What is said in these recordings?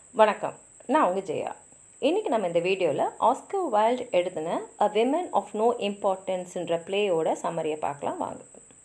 வணக்கம் நான் உங்கள் ஜெயா இன்றைக்கி நம்ம இந்த வீடியோவில் ஆஸ்கர் வைல்ட் எழுதின அ விமன் ஆஃப் நோ இம்பார்ட்டன்ஸ்ன்ற பிளேயோட சம்மரியை பார்க்கலாம் வாங்க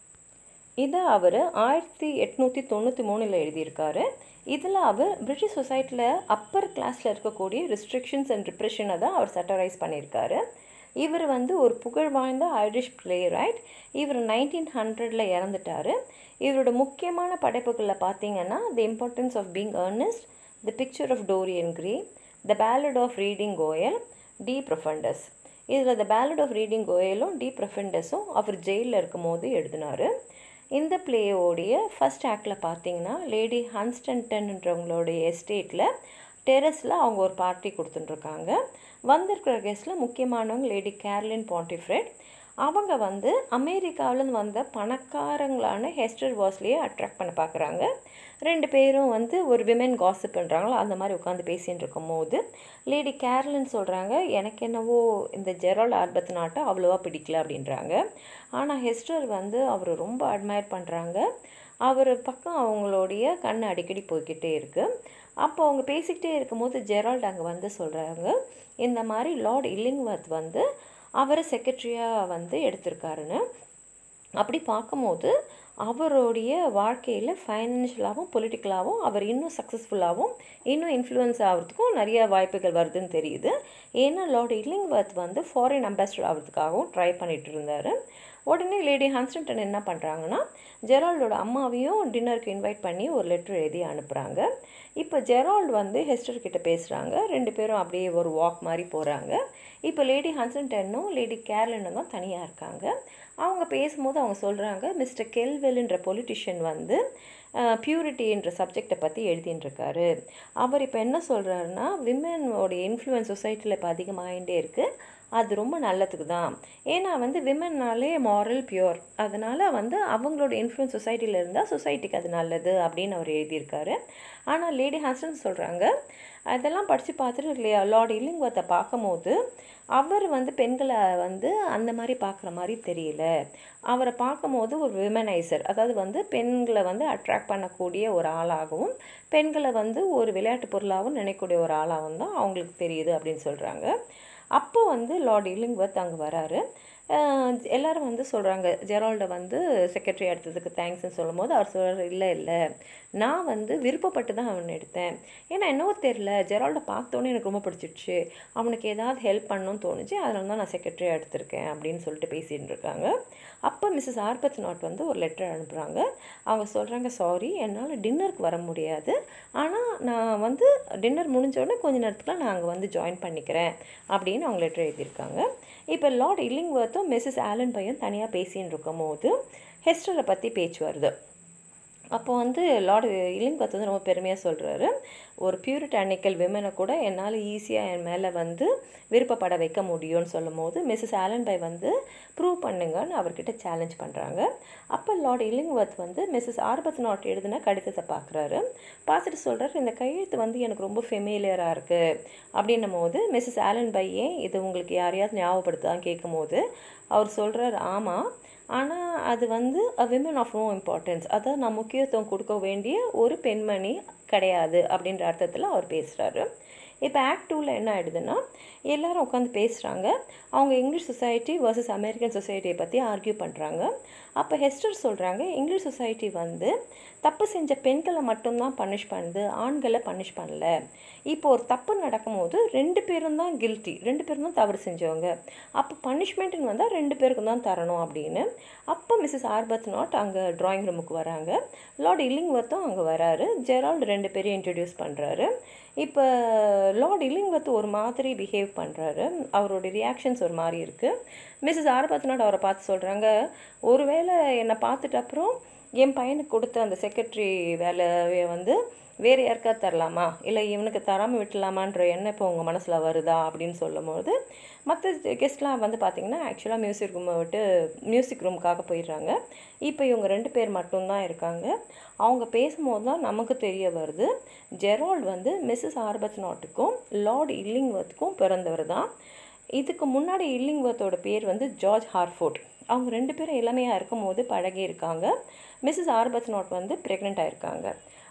இதை அவர் ஆயிரத்தி எட்நூற்றி தொண்ணூற்றி மூணில் எழுதியிருக்காரு இதில் அவர் பிரிட்டிஷ் சொசைட்டியில் அப்பர் கிளாஸில் இருக்கக்கூடிய ரெஸ்ட்ரிக்ஷன்ஸ் அண்ட் ரிப்ரெஷனை தான் அவர் சட்டரைஸ் பண்ணியிருக்காரு இவர் வந்து ஒரு புகழ் வாய்ந்த Irish play wright nineteen ஹண்ட்ரடில் இறந்துட்டார் இவரோட முக்கியமான படைப்புகளில் பார்த்தீங்கன்னா the importance of being Earnest the picture of Dorian Gray the ballad of Reading Gaol De Profundis இதில் த பேலட் ஆஃப் ரீடிங் கோயலும் டி ப்ரொஃபண்டஸும் அவர் ஜெயிலில் இருக்கும் போது எழுதினார் இந்த பிளேயோடைய ஃபஸ்ட் ஆக்டில் பார்த்தீங்கன்னா லேடி ஹன்ஸ்டன்டன்ன்றவங்களுடைய எஸ்டேட்டில் டெரஸில் அவங்க ஒரு பார்ட்டி கொடுத்துட்டுருக்காங்க வந்திருக்கிற கெஸ்ட்டில் முக்கியமானவங்க லேடி கேர்லின் பாண்டிஃப்ரெட் அவங்க வந்து அமெரிக்காவிலேருந்து வந்த பணக்காரங்களான ஹெஸ்டர் வாஸ்லியை அட்ராக்ட் பண்ண பார்க்குறாங்க ரெண்டு பேரும் வந்து ஒரு விமென் காசிப் பண்ணுறாங்களோ அந்த மாதிரி உட்காந்து பேசின்னு இருக்கும் போது லேடி கேர்லின் சொல்கிறாங்க எனக்கு என்னவோ இந்த ஜெரால்ட் ஆர்பத் நாட்டை அவ்வளோவா பிடிக்கல அப்படின்றாங்க ஆனால் ஹெஸ்டர் வந்து அவர் ரொம்ப அட்மையர் பண்ணுறாங்க அவர் பக்கம் அவங்களுடைய கண் அடிக்கடி போய்கிட்டே இருக்குது அப்போ அவங்க பேசிக்கிட்டே இருக்கும்போது ஜெரால்ட் அங்கே வந்து சொல்கிறாங்க இந்த மாதிரி லார்ட் இல்லிங்வர்த் வந்து அவரை செக்ரட்டரியாக வந்து எடுத்திருக்காருன்னு அப்படி பார்க்கும்போது அவருடைய வாழ்க்கையில் ஃபைனான்ஷியலாகவும் பொலிட்டிக்கலாகவும் அவர் இன்னும் சக்ஸஸ்ஃபுல்லாகவும் இன்னும் இன்ஃப்ளூயன்ஸ் ஆகிறதுக்கும் நிறைய வாய்ப்புகள் வருதுன்னு தெரியுது ஏன்னா லார்ட் இல்லிங்வர்த் வந்து ஃபாரின் அம்பாசிடர் ஆகிறதுக்காகவும் ட்ரை பண்ணிகிட்டு இருந்தார் உடனே லேடி ஹான்ஸ்டன்டன் என்ன பண்ணுறாங்கன்னா ஜெரால்டோட அம்மாவையும் டின்னருக்கு இன்வைட் பண்ணி ஒரு லெட்டர் எழுதி அனுப்புகிறாங்க இப்போ ஜெரால்டு வந்து ஹெஸ்டர் கிட்ட பேசுகிறாங்க ரெண்டு பேரும் அப்படியே ஒரு வாக் மாதிரி போகிறாங்க இப்போ லேடி ஹன்சன்டனும் லேடி கேர்லனும் தான் தனியாக இருக்காங்க அவங்க பேசும்போது அவங்க சொல்கிறாங்க மிஸ்டர் கெல்வெல்ன்ற பொலிட்டிஷியன் வந்து பியூரிட்டின்ற சப்ஜெக்டை பற்றி எழுதின்னு இருக்காரு அவர் இப்போ என்ன சொல்கிறாருன்னா விமனோடைய இன்ஃப்ளூயன்ஸ் சொசைட்டியில் இப்போ அதிகமாகிட்டே இருக்குது அது ரொம்ப நல்லதுக்கு தான் ஏன்னா வந்து விமன்னாலே மாரல் பியூர் அதனால் வந்து அவங்களோட இன்ஃப்ளூயன்ஸ் சொசைட்டியில் இருந்தால் சொசைட்டிக்கு அது நல்லது அப்படின்னு அவர் எழுதியிருக்காரு ஆனால் லேடி ஹாஸ்டன் சொல்கிறாங்க அதெல்லாம் படித்து பார்த்துட்டு இல்லையா லார்ட் இல்லிங்வத்தை பார்க்கும்போது அவர் வந்து பெண்களை வந்து அந்த மாதிரி பார்க்குற மாதிரி தெரியல அவரை பார்க்கும்போது ஒரு விமனைசர் அதாவது வந்து பெண்களை வந்து அட்ராக்ட் பண்ணக்கூடிய ஒரு ஆளாகவும் பெண்களை வந்து ஒரு விளையாட்டு பொருளாகவும் நினைக்கக்கூடிய ஒரு ஆளாகவும் தான் அவங்களுக்கு தெரியுது அப்படின்னு சொல்கிறாங்க அப்போ வந்து லார்ட் இல்லிங்வர்த் அங்கே வராரு எல்லோரும் வந்து சொல்கிறாங்க ஜெரால்டை வந்து செக்ரட்டரி எடுத்ததுக்கு தேங்க்ஸ்ன்னு சொல்லும் போது அவர் சொல்கிறார் இல்லை இல்லை நான் வந்து விருப்பப்பட்டு தான் அவனை எடுத்தேன் ஏன்னா என்னவோ தெரில ஜெரால்டை பார்த்தோன்னே எனக்கு ரொம்ப பிடிச்சிடுச்சு அவனுக்கு ஏதாவது ஹெல்ப் பண்ணணும்னு தோணுச்சு அதனால தான் நான் செக்ரட்டரியாக எடுத்திருக்கேன் அப்படின்னு சொல்லிட்டு பேசிகிட்டு இருக்காங்க அப்போ மிஸ்ஸஸ் ஆர்பத் நாட் வந்து ஒரு லெட்டர் அனுப்புகிறாங்க அவங்க சொல்கிறாங்க சாரி என்னால் டின்னருக்கு வர முடியாது ஆனால் நான் வந்து டின்னர் முடிஞ்சோடனே கொஞ்ச நேரத்தில் நான் அங்கே வந்து ஜாயின் பண்ணிக்கிறேன் அப்படின்னு அவங்க லெட்டர் எழுதியிருக்காங்க இப்போ லார்ட் இல்லிங்வர்த்தும் மிஸ்ஸஸ் ஆலன் பையன் தனியாக பேசின்னு இருக்கும் போது ஹெஸ்டரை பற்றி பேச்சு வருது அப்போ வந்து லார்டு இலிங்பத் வந்து ரொம்ப பெருமையாக சொல்கிறாரு ஒரு பியூரிட்டானிக்கல் விமனை கூட என்னால் ஈஸியாக என் மேலே வந்து விருப்பப்பட வைக்க முடியும்னு சொல்லும் போது மிஸ்ஸஸ் ஆலன் பை வந்து ப்ரூவ் பண்ணுங்கன்னு அவர்கிட்ட சேலஞ்ச் பண்ணுறாங்க அப்போ லார்ட் இல்லிங்வர்த் வந்து மிஸ்ஸஸ் ஆர்பத் நாட் எழுதின கடிதத்தை பார்க்குறாரு பார்த்துட்டு சொல்கிறார் இந்த கையெழுத்து வந்து எனக்கு ரொம்ப ஃபெமிலியராக இருக்குது அப்படின்னும் போது மிஸ்ஸஸ் ஆலன் பை ஏன் இது உங்களுக்கு யாரையாவது ஞாபகப்படுத்தான்னு கேட்கும்போது அவர் சொல்கிறார் ஆமாம் ஆனால் அது வந்து a woman of no importance அதான் நான் முக்கியத்துவம் கொடுக்க வேண்டிய ஒரு பெண்மணி கிடையாது அப்படின்ற அர்த்தத்தில் அவர் பேசுகிறாரு இப்போ ஆக்ட் டூவில் என்ன ஆகிடுதுன்னா எல்லோரும் உட்காந்து பேசுகிறாங்க அவங்க இங்கிலீஷ் சொசைட்டி வர்சஸ் அமெரிக்கன் சொசைட்டியை பற்றி ஆர்கியூ பண்ணுறாங்க அப்போ ஹெஸ்டர் சொல்கிறாங்க இங்கிலீஷ் சொசைட்டி வந்து தப்பு செஞ்ச பெண்களை மட்டும்தான் பனிஷ் பண்ணுது ஆண்களை பனிஷ் பண்ணல இப்போ ஒரு தப்பு நடக்கும்போது ரெண்டு பேரும் தான் கில்ட்டி ரெண்டு பேரும் தான் தவறு செஞ்சவங்க அப்போ பனிஷ்மெண்ட்டுன்னு வந்தால் ரெண்டு பேருக்கும் தான் தரணும் அப்படின்னு அப்போ மிஸ்ஸஸ் ஆர்பத் நாட் அங்கே ட்ராயிங் ரூமுக்கு வராங்க லார்ட் இல்லிங்வர்த்தும் அங்கே வராரு ஜெரால்டு ரெண்டு பேரையும் இன்ட்ரடியூஸ் பண்ணுறாரு இப்போ லார்ட் இல்லிங்வர்த் ஒரு மாதிரி பிஹேவ் பண்ணுறாரு அவரோட ரியாக்ஷன்ஸ் ஒரு மாதிரி இருக்குது மிஸ்ஸஸ் ஆர்பத் நாட் அவரை பார்த்து சொல்கிறாங்க ஒருவேளை என்னை பார்த்துட்டு அப்புறம் என் பையனுக்கு கொடுத்த அந்த செக்ரட்டரி வேலையை வந்து வேறு யாருக்காவது தரலாமா இல்லை இவனுக்கு தராமல் விட்டுலாமான்ற எண்ணம் இப்போ உங்கள் மனசில் வருதா அப்படின்னு சொல்லும்போது மற்ற கெஸ்ட்லாம் வந்து பார்த்திங்கன்னா ஆக்சுவலாக மியூசிக் ரூமை விட்டு மியூசிக் ரூமுக்காக போயிடுறாங்க இப்போ இவங்க ரெண்டு பேர் மட்டும்தான் இருக்காங்க அவங்க பேசும்போது தான் நமக்கு தெரிய வருது ஜெரால்ட் வந்து மிஸ்ஸஸ் ஆர்பத் நாட்டுக்கும் லார்ட் இல்லிங்வர்த்துக்கும் பிறந்தவர் தான் இதுக்கு முன்னாடி இல்லிங்வர்த்தோட பேர் வந்து ஜார்ஜ் ஹார்ஃபோர்ட் அவங்க ரெண்டு பேரும் இளமையாக இருக்கும் போது பழகி இருக்காங்க மிஸ்ஸஸ் ஆர்பத் நாட் வந்து ப்ரெக்னெண்ட் ஆயிருக்காங்க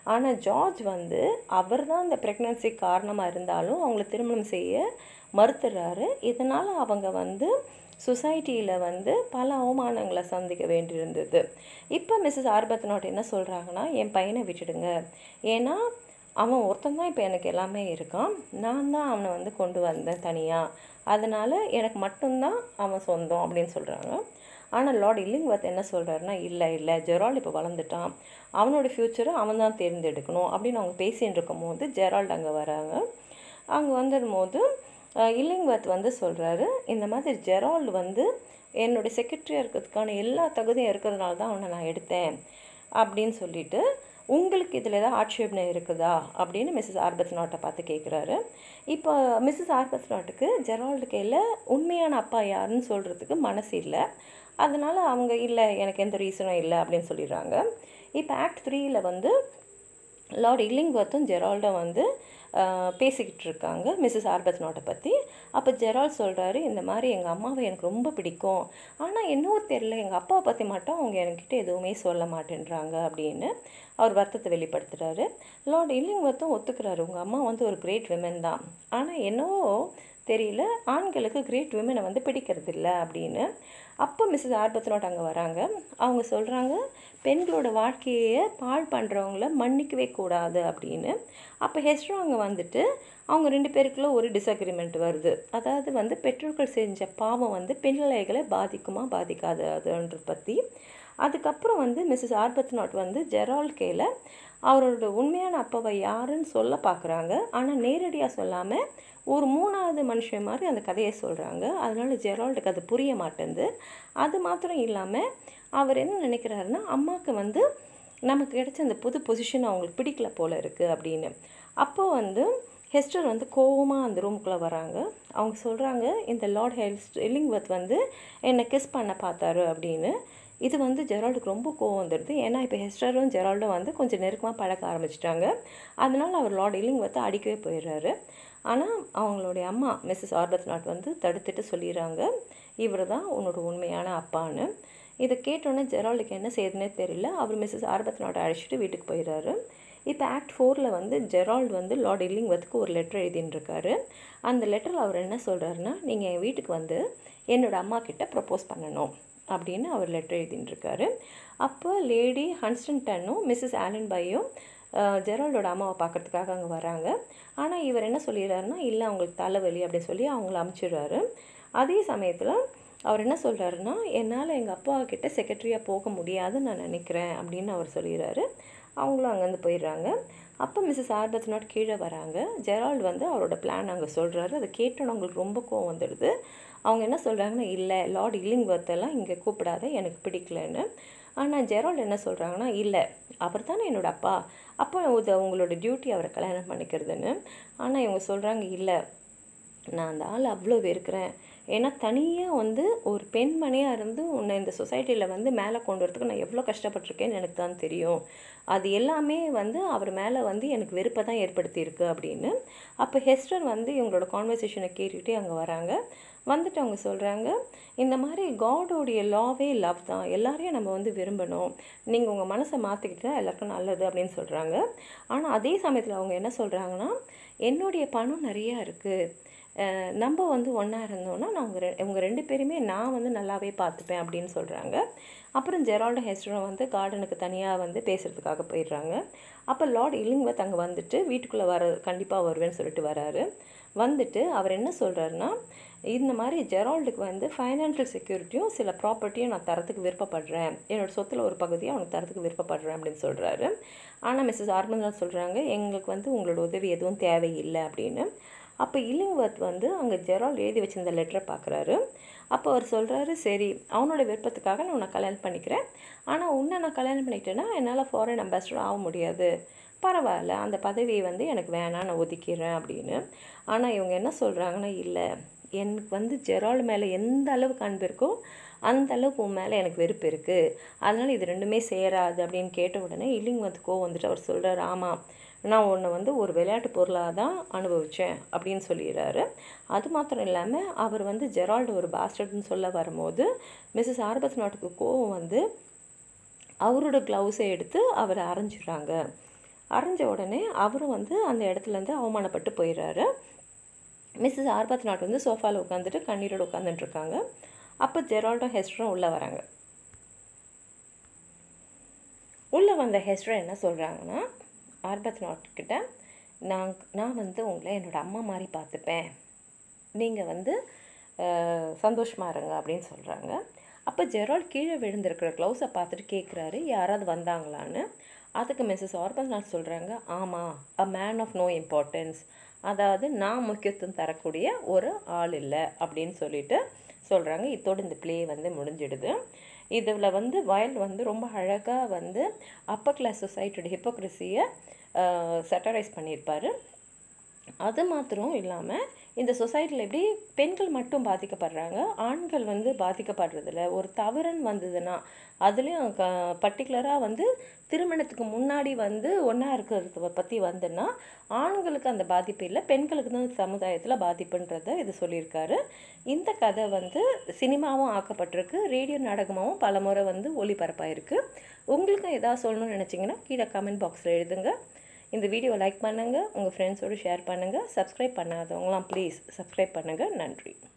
ஆனால் ஜார்ஜ் வந்து அவர் தான் இந்த ப்ரெக்னன்சி காரணமாக இருந்தாலும் அவங்கள திருமணம் செய்ய மறுத்துறாரு இதனால் அவங்க வந்து சொசைட்டியில் வந்து பல அவமானங்களை சந்திக்க வேண்டியிருந்தது இப்போ மிஸ்ஸஸ் ஆர்பத்நாட் என்ன சொல்கிறாங்கன்னா என் பையனை விட்டுடுங்க ஏன்னா அவன் ஒருத்தன் தான் இப்போ எனக்கு எல்லாமே இருக்கான் நான் தான் அவனை வந்து கொண்டு வந்தேன் தனியாக அதனால் எனக்கு மட்டும்தான் அவன் சொந்தம் அப்படின்னு சொல்கிறாங்க ஆனால் லார்ட் இல்லிங்வர்த் என்ன சொல்கிறாருன்னா இல்லை இல்லை ஜெரால்டு இப்போ வளர்ந்துட்டான் அவனோட ஃப்யூச்சரை அவன் தான் தேர்ந்தெடுக்கணும் அப்படின்னு அவங்க பேசின்னு இருக்கும் போது ஜெரால்டு அங்கே வராங்க அங்கே வந்துடும்போது இல்லிங்வர்த் வந்து சொல்கிறாரு இந்த மாதிரி ஜெரால்டு வந்து என்னுடைய செக்ரட்டரியாக இருக்கிறதுக்கான எல்லா தகுதியும் இருக்கிறதுனால தான் அவனை நான் எடுத்தேன் அப்படின்னு சொல்லிட்டு உங்களுக்கு இதில் ஏதாவது ஆட்சேபனை இருக்குதா அப்படின்னு மிஸ்ஸஸ் ஆர்பத் நாட்டை பார்த்து கேட்குறாரு இப்போ மிஸ்ஸஸ் ஆர்பத் நாட்டுக்கு ஜெரால்டு கையில் உண்மையான அப்பா யாருன்னு சொல்கிறதுக்கு மனசு இல்லை அதனால் அவங்க இல்லை எனக்கு எந்த ரீசனும் இல்லை அப்படின்னு சொல்லிடுறாங்க இப்போ ஆக்ட் த்ரீயில் வந்து லார்ட் இல்லிங்வர்த்தும் ஜெரால்டும் வந்து பேசிக்கிட்டு இருக்காங்க மிஸ்ஸஸ் ஆர்பத் நாட்டை பற்றி அப்போ ஜெரால் சொல்கிறாரு இந்த மாதிரி எங்கள் அம்மாவை எனக்கு ரொம்ப பிடிக்கும் ஆனால் என்னவோ தெரில எங்கள் அப்பாவை பற்றி மட்டும் அவங்க என்கிட்ட எதுவுமே சொல்ல மாட்டேன்றாங்க அப்படின்னு அவர் வருத்தத்தை வெளிப்படுத்துகிறாரு லார்ட் இல்லிங்வர்த்தும் ஒத்துக்கிறாரு உங்கள் அம்மா வந்து ஒரு கிரேட் விமன் தான் ஆனால் என்னவோ தெரியல ஆண்களுக்கு கிரேட் விமனை வந்து பிடிக்கிறது இல்லை அப்படின்னு அப்போ மிஸ்ஸஸ் ஆர்பத்னோட் அங்கே வராங்க அவங்க சொல்கிறாங்க பெண்களோட வாழ்க்கையை பாழ் பண்ணுறவங்கள மன்னிக்கவே கூடாது அப்படின்னு அப்போ ஹெஸ்ட்ரோ அங்கே வந்துட்டு அவங்க ரெண்டு பேருக்குள்ள ஒரு டிஸ்அக்ரிமெண்ட் வருது அதாவது வந்து பெற்றோர்கள் செஞ்ச பாவம் வந்து பிள்ளைகளை பாதிக்குமா பாதிக்காததுன்ற பற்றி அதுக்கப்புறம் வந்து மிஸ்ஸஸ் ஆர்பத்நாட் வந்து ஜெரால்ட் கேல அவரோட உண்மையான அப்பாவை யாருன்னு சொல்ல பார்க்குறாங்க ஆனால் நேரடியாக சொல்லாமல் ஒரு மூணாவது மனுஷன் மாதிரி அந்த கதையை சொல்கிறாங்க அதனால் ஜெரால்டுக்கு அது புரிய மாட்டேங்குது அது மாத்திரம் இல்லாமல் அவர் என்ன நினைக்கிறாருன்னா அம்மாவுக்கு வந்து நமக்கு கிடைச்ச அந்த புது பொசிஷன் அவங்களுக்கு பிடிக்கல போல இருக்குது அப்படின்னு அப்போ வந்து ஹெஸ்டர் வந்து கோவமாக அந்த ரூமுக்குள்ளே வராங்க அவங்க சொல்கிறாங்க இந்த லார்ட் ஹெல்ஸ் எல்லிங்வர்த் வந்து என்னை கிஸ் பண்ண பார்த்தாரு அப்படின்னு இது வந்து ஜெரால்டுக்கு ரொம்ப கோவம் வந்துடுது ஏன்னா இப்போ ஹெஸ்டரும் ஜெரால்டும் வந்து கொஞ்சம் நெருக்கமாக பழக்க ஆரம்பிச்சிட்டாங்க அதனால் அவர் லார்ட் இல்லிங்வர்த்தை அடிக்கவே போயிடுறாரு ஆனால் அவங்களுடைய அம்மா மிஸ்ஸஸ் ஆர்பத் நாட் வந்து தடுத்துட்டு சொல்லிடுறாங்க இவர் தான் உன்னோட உண்மையான அப்பான்னு இதை கேட்டோன்னே ஜெரால்டுக்கு என்ன செய்யுதுன்னே தெரியல அவர் மிஸ்ஸஸ் ஆர்பத் நாட்டை அழைச்சிட்டு வீட்டுக்கு போயிடுறாரு இப்போ ஆக்ட் ஃபோரில் வந்து ஜெரால்டு வந்து லார்ட் இல்லிங்வத்துக்கு ஒரு லெட்டர் எழுதின்னு இருக்காரு அந்த லெட்டரில் அவர் என்ன சொல்கிறாருன்னா நீங்கள் என் வீட்டுக்கு வந்து என்னோடய அம்மா கிட்ட ப்ரப்போஸ் பண்ணணும் அப்படின்னு அவர் லெட்டர் எழுதின்னு இருக்காரு அப்போ லேடி ஹன்ஸ்டன் டன்னும் மிஸ்ஸஸ் ஆலன் பையும் ஜெரால்டோட அம்மாவை பார்க்குறதுக்காக அங்கே வராங்க ஆனால் இவர் என்ன சொல்லிடுறாருன்னா இல்லை அவங்களுக்கு தலைவலி அப்படின்னு சொல்லி அவங்கள அமுச்சிடுறாரு அதே சமயத்தில் அவர் என்ன சொல்கிறாருன்னா என்னால் எங்கள் அப்பா கிட்ட செக்ரட்டரியாக போக முடியாதுன்னு நான் நினைக்கிறேன் அப்படின்னு அவர் சொல்லிடுறாரு அவங்களும் அங்கேருந்து போயிடுறாங்க அப்போ மிஸ்ஸஸ் ஆர்பத் நாட் கீழே வராங்க ஜெரால்டு வந்து அவரோட பிளான் அங்கே சொல்கிறாரு அதை கேட்டோன்னு அவங்களுக்கு ரொம்ப கோவம் வந்துடுது அவங்க என்ன சொல்கிறாங்கன்னா இல்லை லார்ட் இல்லிங்வர்த்தெல்லாம் இங்கே கூப்பிடாத எனக்கு பிடிக்கலன்னு ஆனால் ஜெரால்டு என்ன சொல்கிறாங்கன்னா இல்லை அவர் தானே என்னோட அப்பா அப்போ இது உங்களோட டியூட்டி அவரை கல்யாணம் பண்ணிக்கிறதுன்னு ஆனால் இவங்க சொல்கிறாங்க இல்லை நான் அந்த ஆள் அவ்வளோ வெறுக்கிறேன் ஏன்னா தனியாக வந்து ஒரு பெண்மணியாக இருந்து உன்னை இந்த சொசைட்டியில் வந்து மேலே கொண்டு வரதுக்கு நான் எவ்வளோ கஷ்டப்பட்டிருக்கேன்னு எனக்கு தான் தெரியும் அது எல்லாமே வந்து அவர் மேலே வந்து எனக்கு வெறுப்பை தான் ஏற்படுத்தியிருக்கு அப்படின்னு அப்போ ஹெஸ்டர் வந்து இவங்களோட கான்வர்சேஷனை கேட்டுக்கிட்டே அங்கே வராங்க வந்துட்டு அவங்க சொல்கிறாங்க இந்த மாதிரி காடோடைய லாவே லவ் தான் எல்லாரையும் நம்ம வந்து விரும்பணும் நீங்கள் உங்கள் மனசை மாற்றிக்கிட்டா எல்லாருக்கும் நல்லது அப்படின்னு சொல்கிறாங்க ஆனால் அதே சமயத்தில் அவங்க என்ன சொல்கிறாங்கன்னா என்னுடைய பணம் நிறையா இருக்குது நம்ம வந்து ஒன்றா இருந்தோன்னா நான் உங்கள் ரெ உங்கள் ரெண்டு பேருமே நான் வந்து நல்லாவே பார்த்துப்பேன் அப்படின்னு சொல்கிறாங்க அப்புறம் ஜெரால்டும் ஹெஸ்டரும் வந்து கார்டனுக்கு தனியாக வந்து பேசுகிறதுக்காக போயிடுறாங்க அப்போ லார்ட் இல்லிங்வத் அங்கே வந்துட்டு வீட்டுக்குள்ளே வர கண்டிப்பாக வருவேன்னு சொல்லிட்டு வராரு வந்துட்டு அவர் என்ன சொல்கிறாருன்னா இந்த மாதிரி ஜெரால்டுக்கு வந்து ஃபைனான்ஷியல் செக்யூரிட்டியும் சில ப்ராப்பர்ட்டியும் நான் தரத்துக்கு விருப்பப்படுறேன் என்னோடய சொத்தில் ஒரு பகுதியை அவனுக்கு தரத்துக்கு விருப்பப்படுறேன் அப்படின்னு சொல்கிறாரு ஆனால் மிஸ்ஸஸ் ஆர்மந்தான் சொல்கிறாங்க எங்களுக்கு வந்து உங்களோட உதவி எதுவும் தேவையில்லை அப்படின்னு அப்போ இல்லிங்வர்த் வந்து அங்கே ஜெரால்ட் எழுதி வச்சிருந்த லெட்டரை பார்க்குறாரு அப்போ அவர் சொல்கிறாரு சரி அவனோட விருப்பத்துக்காக நான் உன்னை கல்யாணம் பண்ணிக்கிறேன் ஆனால் உன்னை நான் கல்யாணம் பண்ணிக்கிட்டேன்னா என்னால் ஃபாரின் அம்பாசிடர் ஆக முடியாது பரவாயில்ல அந்த பதவியை வந்து எனக்கு வேணாம் நான் ஒதுக்கிறேன் அப்படின்னு ஆனால் இவங்க என்ன சொல்கிறாங்கன்னா இல்லை எனக்கு வந்து ஜெரால்டு மேலே எந்த அளவுக்கு அன்பு இருக்கோ அந்த அளவுக்கு உன் மேலே எனக்கு வெறுப்பு இருக்குது அதனால் இது ரெண்டுமே சேராது அப்படின்னு கேட்ட உடனே இல்லிங் வந்து கோவம் வந்துட்டு அவர் சொல்கிறார் ஆமாம் நான் உன்னை வந்து ஒரு விளையாட்டு பொருளாக தான் அனுபவித்தேன் அப்படின்னு சொல்லிடுறாரு அது மாத்திரம் இல்லாமல் அவர் வந்து ஜெரால்டு ஒரு பாஸ்டர்ட்னு சொல்ல வரும்போது மிஸ்ஸஸ் ஆர்பத் நாட்டுக்கு கோவம் வந்து அவரோட க்ளவுஸை எடுத்து அவரை அரைஞ்சிடுறாங்க அரைஞ்ச உடனே அவரும் வந்து அந்த இடத்துலேருந்து அவமானப்பட்டு போயிடுறாரு மிஸ்ஸஸ் ஆர்பத் நாட் வந்து சோஃபாவில் உட்காந்துட்டு கண்ணீரோட உட்காந்துட்டு இருக்காங்க அப்போ ஜெரால்டும் ஹெஸ்டரும் உள்ளே வராங்க உள்ளே வந்த ஹெஸ்டர் என்ன சொல்கிறாங்கன்னா ஆர்பத் நாட் கிட்ட நான் நான் வந்து உங்களை என்னோடய அம்மா மாதிரி பார்த்துப்பேன் நீங்கள் வந்து சந்தோஷமாக இருங்க அப்படின்னு சொல்கிறாங்க அப்போ ஜெரால்ட் கீழே விழுந்திருக்கிற க்ளவுஸை பார்த்துட்டு கேட்குறாரு யாராவது வந்தாங்களான்னு அதுக்கு மிஸ்ஸஸ் ஆர்பன் நாட் சொல்கிறாங்க ஆமாம் a man of no importance அதாவது நான் முக்கியத்துவம் தரக்கூடிய ஒரு ஆள் இல்லை அப்படின்னு சொல்லிட்டு சொல்கிறாங்க இத்தோடு இந்த ப்ளே வந்து முடிஞ்சிடுது இதில் வந்து வயல் வந்து ரொம்ப அழகாக வந்து அப்பர் கிளாஸ் சொசைட்டியோட ஹிப்போக்ரஸியை சட்டரைஸ் பண்ணியிருப்பார் அது மாத்திரம் இல்லாமல் இந்த சொசைட்டியில் எப்படி பெண்கள் மட்டும் பாதிக்கப்படுறாங்க ஆண்கள் வந்து பாதிக்கப்படுறதில்ல ஒரு தவறுன்னு வந்ததுன்னா அதுலேயும் க பர்டிகுலராக வந்து திருமணத்துக்கு முன்னாடி வந்து ஒன்றா இருக்கிறத பற்றி வந்துன்னா ஆண்களுக்கு அந்த பாதிப்பு இல்லை பெண்களுக்கு தான் சமுதாயத்தில் பாதிப்புன்றத இது சொல்லியிருக்காரு இந்த கதை வந்து சினிமாவும் ஆக்கப்பட்டிருக்கு ரேடியோ நாடகமாகவும் பல முறை வந்து ஒளிபரப்பாயிருக்கு உங்களுக்கும் எதாவது சொல்லணும்னு நினச்சிங்கன்னா கீழே கமெண்ட் பாக்ஸில் எழுதுங்க இந்த வீடியோ லைக் பண்ணுங்கள் உங்கள் ஃப்ரெண்ட்ஸோடு ஷேர் பண்ணுங்கள் சப்ஸ்கிரைப் பண்ணாதவங்களாம் ப்ளீஸ் சப்ஸ்கிரைப் பண்ணுங்கள் நன்றி